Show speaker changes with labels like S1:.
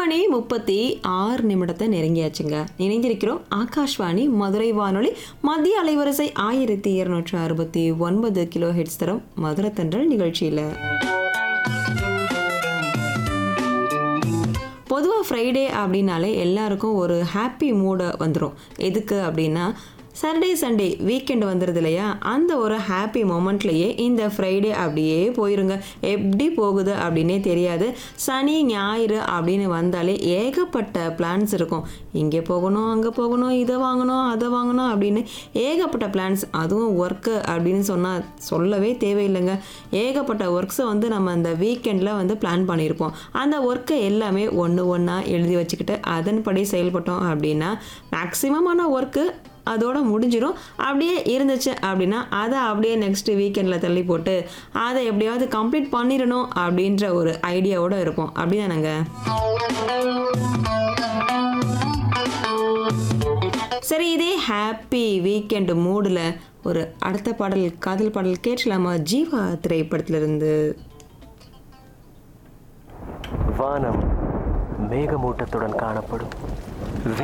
S1: மணி முப்பத்தி ஆறு நிமிடத்தை நெருங்கியாச்சுங்க இணைந்திருக்கிறோம் ஆகாஷ்வாணி மதுரை வானொலி மத்திய அலைவரிசை ஆயிரத்தி இருநூற்று அறுபத்தி ஒன்பது கிலோ ஹெட்ஸ் தரும் மதுரை தென்றல் நிகழ்ச்சியில் பொதுவாக ஃப்ரைடே அப்படின்னாலே எல்லாருக்கும் ஒரு ஹாப்பி மூடு வந்துடும் எதுக்கு அப்படின்னா சாட்டர்டே சண்டே வீக்கெண்ட் வந்துடுது இல்லையா அந்த ஒரு ஹாப்பி மொமெண்ட்லேயே இந்த ஃப்ரைடே அப்படியே போயிருங்க எப்படி போகுது அப்படின்னே தெரியாது சனி ஞாயிறு அப்படின்னு வந்தாலே ஏகப்பட்ட பிளான்ஸ் இருக்கும் இங்கே போகணும் அங்கே போகணும் இதை வாங்கணும் அதை வாங்கணும் அப்படின்னு ஏகப்பட்ட பிளான்ஸ் அதுவும் ஒர்க்கு அப்படின்னு சொன்னால் சொல்லவே தேவையில்லைங்க ஏகப்பட்ட ஒர்க்ஸை வந்து நம்ம அந்த வீக்கெண்டில் வந்து பிளான் பண்ணியிருப்போம் அந்த ஒர்க்கை எல்லாமே ஒன்று ஒன்றா எழுதி வச்சுக்கிட்டு அதன்படி செயல்பட்டோம் அப்படின்னா மேக்ஸிமமான ஒர்க்கு அதோட முடிஞ்சிடும் அப்படியே இருந்துச்சு அப்படின்னா அதை அப்படியே நெக்ஸ்ட் வீக்கெண்டில் தள்ளி போட்டு அதை எப்படியாவது கம்ப்ளீட் பண்ணிடணும் அப்படின்ற ஒரு ஐடியாவோட இருப்போம் அப்படிதானங்க சரி இதே ஹாப்பி வீக்கெண்ட் மூடில் ஒரு அடுத்த பாடல் காதல் பாடல் கேட்கலாமா ஜீவா திரைப்படத்திலிருந்து
S2: வானம் மேகமூட்டத்துடன் காணப்படும்